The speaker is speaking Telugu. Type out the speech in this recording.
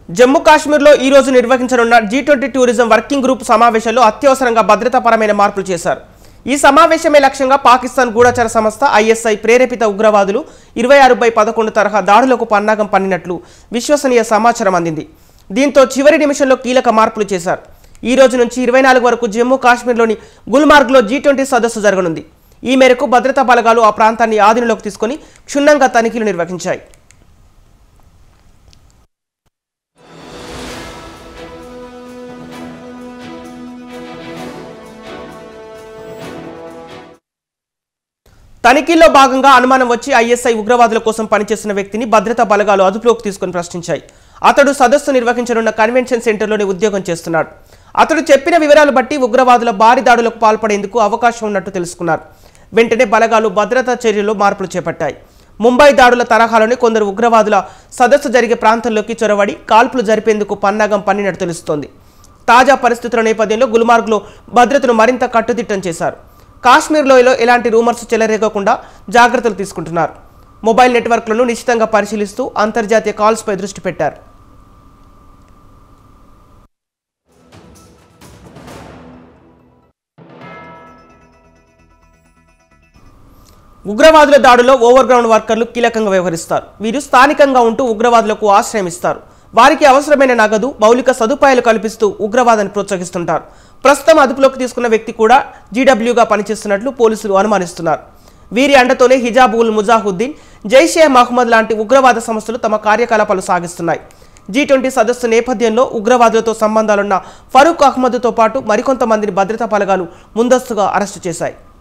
జమ్మూ కాశ్మీర్లో ఈ రోజు నిర్వహించనున్న G twenty tourism working group సమావేశంలో అత్యవసరంగా భద్రతాపరమైన మార్పులు చేశారు ఈ సమావేశమే లక్ష్యంగా పాకిస్తాన్ గూఢచర సంస్థ ఐఎస్ఐ ప్రేరేపిత ఉగ్రవాదులు ఇరవై ఆరు బై పదకొండు తరహా దాడులకు పన్నాగం పన్నినట్లు విశ్వసనీయ సమాచారం అందింది దీంతో చివరి నిమిషంలో కీలక మార్పులు చేశారు ఈ రోజు నుంచి ఇరవై నాలుగు వరకు జమ్మూ కాశ్మీర్లోని గుల్మార్గ్లో జీ ట్వంటీ సదస్సు జరగనుంది ఈ మేరకు భద్రతా బలగాలు ఆ ప్రాంతాన్ని ఆధీనంలోకి తీసుకొని క్షుణ్ణంగా తనిఖీలు నిర్వహించాయి తనిఖీల్లో భాగంగా అనుమానం వచ్చి ఐఎస్ఐ ఉగ్రవాదుల కోసం పనిచేస్తున్న వ్యక్తిని భద్రతా బలగాలు అదుపులోకి తీసుకొని ప్రశ్నించాయి అతడు సదస్సు నిర్వహించనున్న కన్వెన్షన్ సెంటర్లోనే ఉద్యోగం చేస్తున్నాడు అతడు చెప్పిన వివరాలు బట్టి ఉగ్రవాదుల భారీ దాడులకు పాల్పడేందుకు అవకాశం ఉన్నట్టు తెలుసుకున్నారు వెంటనే బలగాలు భద్రతా చర్యల్లో మార్పులు చేపట్టాయి ముంబై దాడుల తరహాలోనే కొందరు ఉగ్రవాదుల సదస్సు జరిగే ప్రాంతంలోకి చొరబడి కాల్పులు జరిపేందుకు పన్నాగం పన్నినట్టు తెలుస్తోంది తాజా పరిస్థితుల నేపథ్యంలో గుల్మార్గ్లో భద్రతను మరింత కట్టుదిట్టం చేశారు కాశ్మీర్ లోయలో ఎలాంటి రూమర్స్ చెలరేగకుండా జాగ్రత్తలు తీసుకుంటున్నారు మొబైల్ నెట్వర్క్లను నిశ్చితంగా పరిశీలిస్తూ అంతర్జాతీయ కాల్స్పై దృష్టి పెట్టారు ఉగ్రవాదుల దాడిలో ఓవర్ గ్రౌండ్ వర్కర్లు కీలకంగా వ్యవహరిస్తారు వీరు స్థానికంగా ఉంటూ ఉగ్రవాదులకు ఆశ్రయం ఇస్తారు వారికి అవసరమైన నగదు మౌలిక సదుపాయాలు కల్పిస్తూ ఉగ్రవాదాన్ని ప్రోత్సహిస్తుంటారు ప్రస్తుతం అదుపులోకి తీసుకున్న వ్యక్తి కూడా జీడబ్ల్యూగా పనిచేస్తున్నట్లు పోలీసులు అనుమానిస్తున్నారు వీరి అండతోనే హిజాబుల్ ముజాహుద్దీన్ జైషే మహమ్మద్ లాంటి ఉగ్రవాద సంస్థలు తమ కార్యకలాపాలు సాగిస్తున్నాయి జీ ట్వంటీ సదస్సు నేపథ్యంలో ఉగ్రవాదులతో సంబంధాలున్న ఫరూక్ అహ్మద్తో పాటు మరికొంతమందిని భద్రతా బలగాలు ముందస్తుగా అరెస్టు చేశాయి